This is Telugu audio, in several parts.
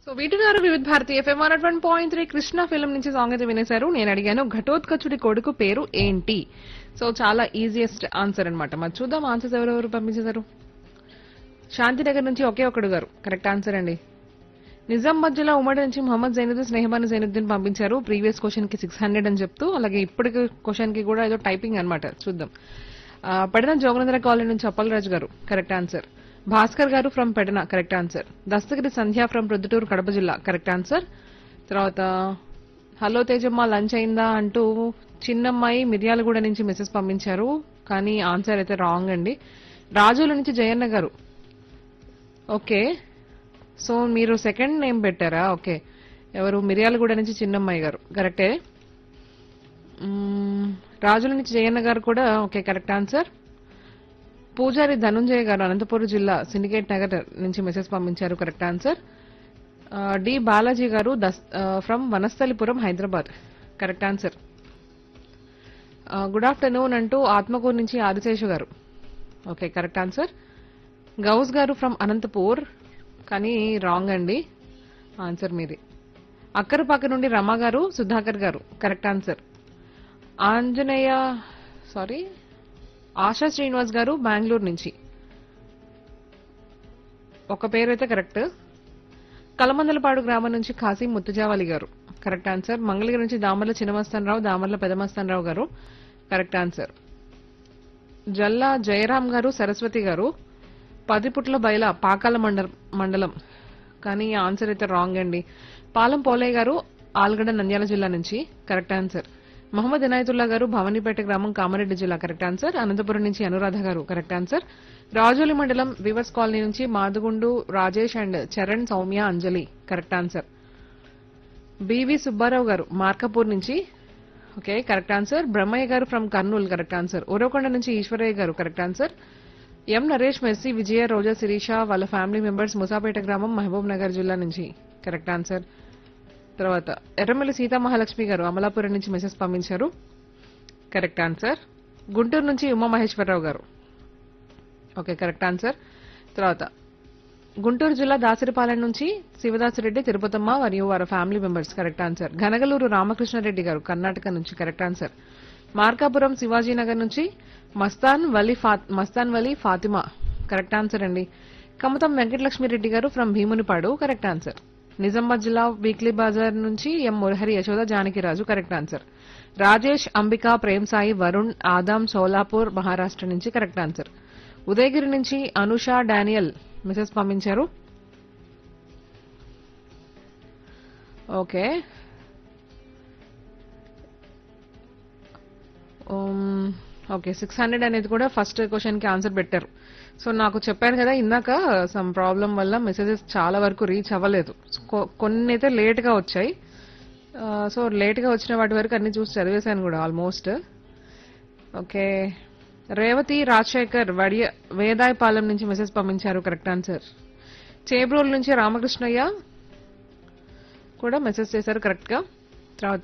సో వీటినారు Vividh Bharati FM one one point three Krishna film నుంచి సాంగ్ అయితే వినేశారు నేను అడిగాను ఘటోత్కచుడి కొడుకు పేరు ఏంటి సో చాలా ఈజియెస్ట్ ఆన్సర్ అన్నమాట మరి చూద్దాం ఆన్సర్స్ ఎవరెవరు పంపించేశారు శాంతినగర్ నుంచి ఒకే ఒకడు గారు కరెక్ట్ ఆన్సర్ అండి నిజామాబాద్ జిల్లా ఉమ్మడి నుంచి మొహమ్మద్ జైనుద్దీన్ స్నేహబాను జైనుద్దీన్ పంపించారు ప్రీవియస్ క్వశ్చన్ కి సిక్స్ హండ్రెడ్ అని చెప్తూ అలాగే ఇప్పటి క్వశ్చన్ కి కూడా ఏదో టైపింగ్ అన్నమాట చూద్దాం ఆ, పెడన జోగనందర కాలనీ నుంచి అప్పలరాజు గారు correct answer Bhaskar garu from Pedana correct answer Dastagiri Sandhya from Proddatur Kadapa జిల్లా కరెక్ట్ ఆన్సర్ తర్వాత హలో తేజమ్మ లంచ్ అయిందా అంటూ చిన్నమ్మాయి మిర్యాలగూడ నుంచి మెసేజ్ పంపించారు కానీ ఆన్సర్ అయితే రాంగ్ అండి రాజుల నుంచి జయన్న గారు ఓకే సో మీరు సెకండ్ నేమ్ పెట్టారా ఓకే ఎవరు మిర్యాలగూడ నుంచి చిన్నమ్మాయి గారు కరెక్టే మ్మ్, రాజుల నుంచి జయన్న గారు కూడా ఓకే కరెక్ట్ ఆన్సర్ పూజారి ధనుంజయ గారు అనంతపురం జిల్లా సిండికేట్ నగర్ నుంచి మెసేజ్ పంపించారు కరెక్ట్ ఆన్సర్ ఆ, D Balaji garu from Vanasthalipuram Hyderabad correct answer good afternoon అంటూ ఆత్మకూరు నుంచి ఆదిశేషు గారు ఓకే కరెక్ట్ ఆన్సర్ గౌస్ గారు ఫ్రమ్ అనంతపూర్ కానీ రాంగ్ అండి ఆన్సర్ మీది అక్కరపాక నుండి Rama garu Sudhakar garu correct answer Anjaneya sorry Asha Srinivas garu Bengaluru నుంచి ఒక పేరు అయితే కరెక్ట్ కలమందలపాడు గ్రామం నుంచి కాసిం ముత్తుజావాలి గారు కరెక్ట్ ఆన్సర్ మంగళగిరి నుంచి దామర్ల చిన్నమస్తానరావు దామర్ల పెదమస్తానరావు గారు కరెక్ట్ ఆన్సర్ జల్లా జయరాం గారు సరస్వతి గారు పదిపుట్ల బయల పాకాల మండలం మండలం కానీ ఆన్సర్ అయితే రాంగ్ అండి పాలం పోలయ్య గారు ఆల్గడ్డ నంద్యాల జిల్లా నుంచి కరెక్ట్ ఆన్సర్ మహమ్మద్ ఇనాయతుల్లా గారు భవానీపేట గ్రామం కామారెడ్డి జిల్లా కరెక్ట్ ఆన్సర్ అనంతపురం నుంచి అనురాధ గారు కరెక్ట్ ఆన్సర్ రాజోలి మండలం వివర్స్ కాలనీ నుంచి Madugundu Rajesh and Charan Soumya Anjali correct answer B V Subbarao garu Markapur నుంచి okay correct answer Brahmaiah garu from Kurnool correct answer Uravakonda నుంచి Eshwaraiah garu correct answer M Naresh Mercy Vijaya Roja Sirisha వాళ్ళ ఫ్యామిలీ మెంబర్స్ ముసాపేట గ్రామం మహబూబ్ నగర్ జిల్లా నుంచి కరెక్ట్ ఆన్సర్ తర్వాత ఎర్రమల్లి సీతా మహాలక్ష్మి గారు అమలాపురం నుంచి మెసేజ్ పంపించారు కరెక్ట్ ఆన్సర్ గుంటూరు నుంచి ఉమా మహేశ్వరరావు గారు ఓకే కరెక్ట్ ఆన్సర్ తర్వాత గుంటూరు జిల్లా దాసరిపాలెం నుంచి శివదాసిరెడ్డి తిరుపతమ్మ మరియు వారి family members correct answer Ghanagaluru Ramakrishnareddy garu Karnataka నుంచి కరెక్ట్ ఆన్సర్ మార్కాపురం శివాజీనగర్ నుంచి మస్తాన్ వలి ఫా మస్తాన్ వలి ఫాతిమా కరెక్ట్ ఆన్సర్ అండి Kamatam Venkatalakshmireddy garu from Bheemunipadu correct answer Nizamabad జిల్లా వీక్లీ బజార్ నుంచి M Murahari Yashoda Janakiraju correct answer Rajesh Ambika Prem Sai Varun Adam Solapur Maharashtra నుంచి కరెక్ట్ ఆన్సర్ ఉదయగిరి నుంచి అనుష డానియల్ మెసేజ్ పంపించారు ఓకే ఓకే సిక్స్ హండ్రెడ్ అనేది కూడా ఫస్ట్ క్వశ్చన్ కి ఆన్సర్ పెట్టారు సో నాకు చెప్పాను కదా ఇందాక సమ్ ప్రాబ్లం వల్ల మెసేజెస్ చాలా వరకు రీచ్ అవ్వలేదు కొ- కొన్ని అయితే లేట్ గా వచ్చాయి సో లేట్ గా వచ్చిన వాటి వరకు అన్ని చూసి చదివేశాను కూడా ఆల్మోస్ట్ ఓకే రేవతి రాజశేఖర్ వడియ వేదాయపాలెం నుంచి మెసేజ్ పంపించారు కరెక్ట్ ఆన్సర్ చేబ్రోల్ నుంచి రామకృష్ణయ్య కూడా మెసేజ్ చేశారు కరెక్ట్ గా తర్వాత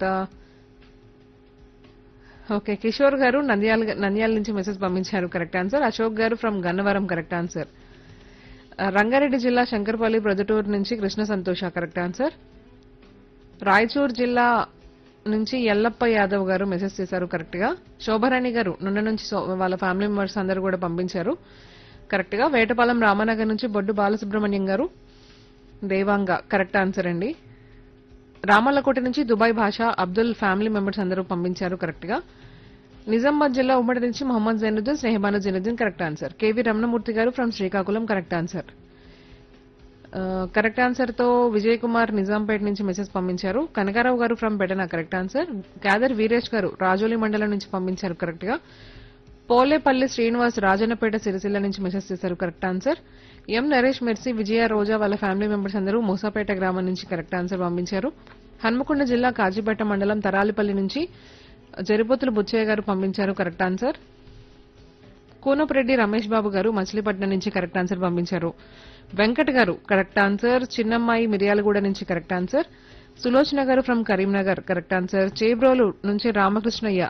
ఓకే కిషోర్ గారు నంద్యాల నంద్యాల నుంచి మెసేజ్ పంపించారు కరెక్ట్ ఆన్సర్ అశోక్ గారు ఫ్రమ్ గన్నవరం కరెక్ట్ ఆన్సర్ ఆ, రంగారెడ్డి జిల్లా శంకర్పల్లి ప్రొద్దుటూరు నుంచి కృష్ణ సంతోష కరెక్ట్ ఆన్సర్ రాయచూర్ జిల్లా నుంచి ఎల్లప్ప యాదవ్ గారు మెసేజ్ చేశారు కరెక్ట్ గా శోభరాణి గారు నున్న నుంచి సో- వాళ్ళ ఫ్యామిలీ మెంబర్స్ అందరూ కూడా పంపించారు కరెక్ట్ గా వేటపాలెం రామనగర్ నుంచి బొడ్డు బాలసుబ్రహ్మణ్యం గారు దేవాంగ కరెక్ట్ ఆన్సర్ అండి రామల్లకోట నుంచి దుబాయ్ భాష అబ్దుల్ ఫ్యామిలీ మెంబర్స్ అందరూ పంపించారు కరెక్ట్ గా నిజామాబాద్ జిల్లా ఉమ్మడి నుంచి Mohammed Zainuddin Snehabanu Zainuddin correct answer K V Ramanamurthy garu from Srikakulam correct answer ఆ, కరెక్ట్ ఆన్సర్ తో విజయ్ కుమార్ నిజాంపేట నుంచి మెసేజ్ పంపించారు Kanakarao garu from Betana correct answer గ్యాదర్ వీరేష్ గారు రాజోలి మండలం నుంచి పంపించారు కరెక్ట్ గా పోలేపల్లి శ్రీనివాస్ రాజన్నపేట సిరిసిల్ల నుంచి మెసేజ్ చేశారు correct answer M Naresh Mercy Vijaya Roja వాళ్ళ ఫ్యామిలీ మెంబర్స్ అందరూ మూసాపేట గ్రామం నుంచి కరెక్ట్ ఆన్సర్ పంపించారు హన్మకొండ జిల్లా కాజీపేట మండలం తరాలిపల్లి నుంచి జరిపోతుల బుచ్చయ్య గారు పంపించారు కరెక్ట్ ఆన్సర్ కూనపురెడ్డి రమేష్ బాబు గారు మచిలీపట్నం నుంచి కరెక్ట్ ఆన్సర్ పంపించారు వెంకట్ గారు కరెక్ట్ ఆన్సర్ చిన్నమ్మాయి మిర్యాలగూడ నుంచి correct answer Sulochana garu from Karimnagar correct answer Chebrolu నుంచి రామకృష్ణయ్య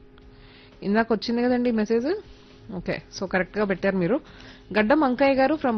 ఇందాక వచ్చింది కదండి మెసేజ్ ఓకే సో కరెక్ట్ గా పెట్టారు మీరు గడ్డం అంకయ్య గారు ఫ్రమ్